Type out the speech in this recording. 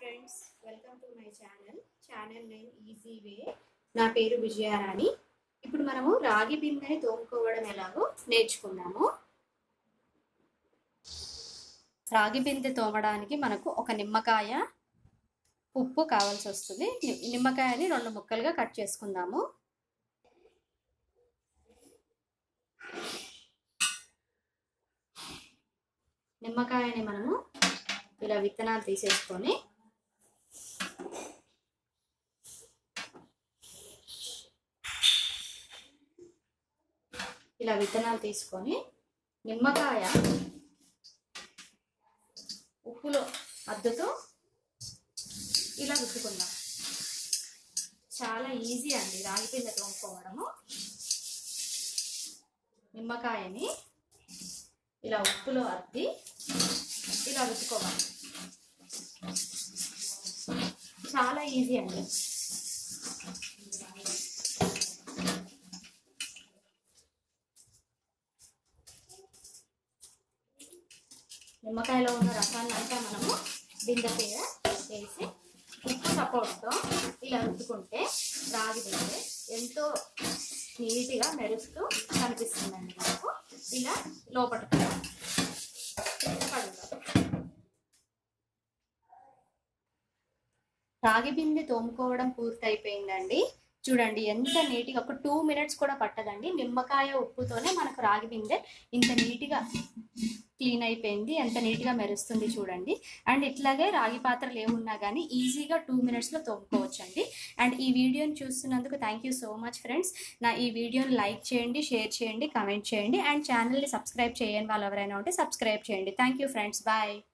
friends welcome to my channel channel name easy way నా పేరు విజయారాణి ఇప్పుడు మనము రాగి బిందెని తోముకోవడం ఎలాగో నేర్చుకుందాము రాగి బిందె తోమడానికి మనకు ఒక నిమ్మకాయ ఉప్పు కావాల్సి వస్తుంది ని- నిమ్మకాయని రెండు ముక్కలుగా కట్ చేసుకుందాము నిమ్మకాయని మనము ఇలా విత్తనాలు తీసేసుకొని ఇలా విత్తనాలు తీసుకొని నిమ్మకాయ ఉప్పులో అద్దుతో ఇలా రుద్దుకుందాం చాలా ఈజీ అండి రాగి పిండి తోముకోవడము నిమ్మకాయని ఇలా ఉప్పులో అద్ది ఇలా రుద్దుకోవాలి చాలా ఈజీ అండి నిమ్మకాయలో ఉన్న రసాన్ని అంతా మనము బిందె మీద వేసి ఉప్పు సపోర్ట్తో ఇలా రుద్దుకుంటే రాగి బిందె ఎంతో నీట్గా మెరుస్తూ కనిపిస్తుందండి మనకు ఇలా లోపల రాగి బిందె తోముకోవడం పూర్తయిపోయిందండి చూడండి ఎంత నీట్గా ఒక టూ మినిట్స్ కూడా పట్టదండి నిమ్మకాయ ఉప్పుతోనే మనకు రాగి బిందె ఇంత నీట్గా క్లీన్ అయిపోయింది ఎంత నీట్గా మెరుస్తుంది చూడండి అండ్ ఇట్లాగే రాగి పాత్రలు ఏమున్నా కానీ ఈజీగా టూ మినిట్స్లో తోముకోవచ్చండి అండ్ ఈ వీడియోని చూస్తున్నందుకు thank you so much friends నా ఈ వీడియోని లైక్ చేయండి షేర్ చేయండి కమెంట్ చేయండి అండ్ ఛానల్ని సబ్స్క్రైబ్ చేయని వాళ్ళు ఎవరైనా ఉంటే సబ్స్క్రైబ్ చేయండి థ్యాంక్ యూ ఫ్రెండ్స్ బాయ్